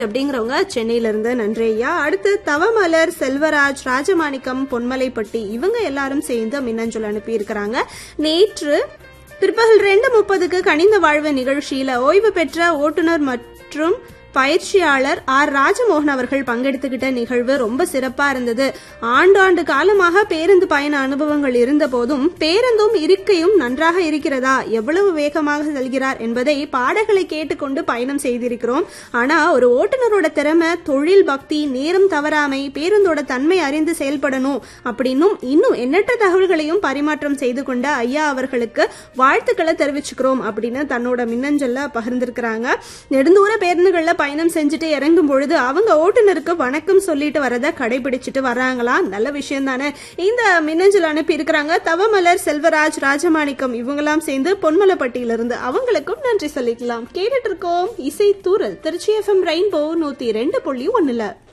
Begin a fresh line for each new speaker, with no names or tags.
அப்படிங்கிறவங்க சென்னையில இருந்து நன்றி ஐயா அடுத்து தவமலர் செல்வராஜ் ராஜமாணிக்கம் பொன்மலைப்பட்டி இவங்க எல்லாரும் சேர்ந்து மின்னஞ்சல் அனுப்பி இருக்கிறாங்க நேற்று பிற்பகல் ரெண்டு முப்பதுக்கு கனிந்த வாழ்வு நிகழ்ச்சியில ஓய்வு பெற்ற ஓட்டுநர் மற்றும் பயிற்சியாளர் ஆர் ராஜமோகன் அவர்கள் பங்கெடுத்துக்கிட்ட நிகழ்வு ரொம்ப சிறப்பா இருந்தது ஆண்டாண்டு காலமாக பேருந்து பயண அனுபவங்கள் இருந்த போதும் பேருந்தும் இருக்கையும் நன்றாக இருக்கிறதா எவ்வளவு வேகமாக செல்கிறார் என்பதை பாடல்களை கேட்டுக்கொண்டு பயணம் செய்திருக்கிறோம் ஆனா ஒரு ஓட்டுநரோட திறமை தொழில் பக்தி நேரம் தவறாமை பேருந்தோட தன்மை அறிந்து செயல்படணும் அப்படின்னும் இன்னும் எண்ணற்ற தகவல்களையும் பரிமாற்றம் செய்து கொண்ட ஐயா அவர்களுக்கு வாழ்த்துக்களை தெரிவிச்சுக்கிறோம் அப்படின்னு தன்னோட மின்னஞ்சல்ல பகிர்ந்திருக்கிறாங்க நெடுந்தூர பேருந்துகள்ல பயணம் செஞ்சுட்டு இறங்கும் பொழுது அவங்க ஓட்டுநருக்கு வணக்கம் சொல்லிட்டு வரதை கடைபிடிச்சிட்டு வர்றாங்களா நல்ல விஷயம் தானே இந்த மின்னஞ்சல் அனுப்பி இருக்கிறாங்க தவமலர் செல்வராஜ் ராஜமாணிக்கம் இவங்கெல்லாம் சேர்ந்து பொன்மலைப்பட்டியிலிருந்து அவங்களுக்கும் நன்றி சொல்லிக்கலாம் கேட்டுட்டு இருக்கோம் இசை தூரல் திருச்சி எஃப்எம் ரெயின்போ நூத்தி ரெண்டு புள்ளி ஒண்ணுல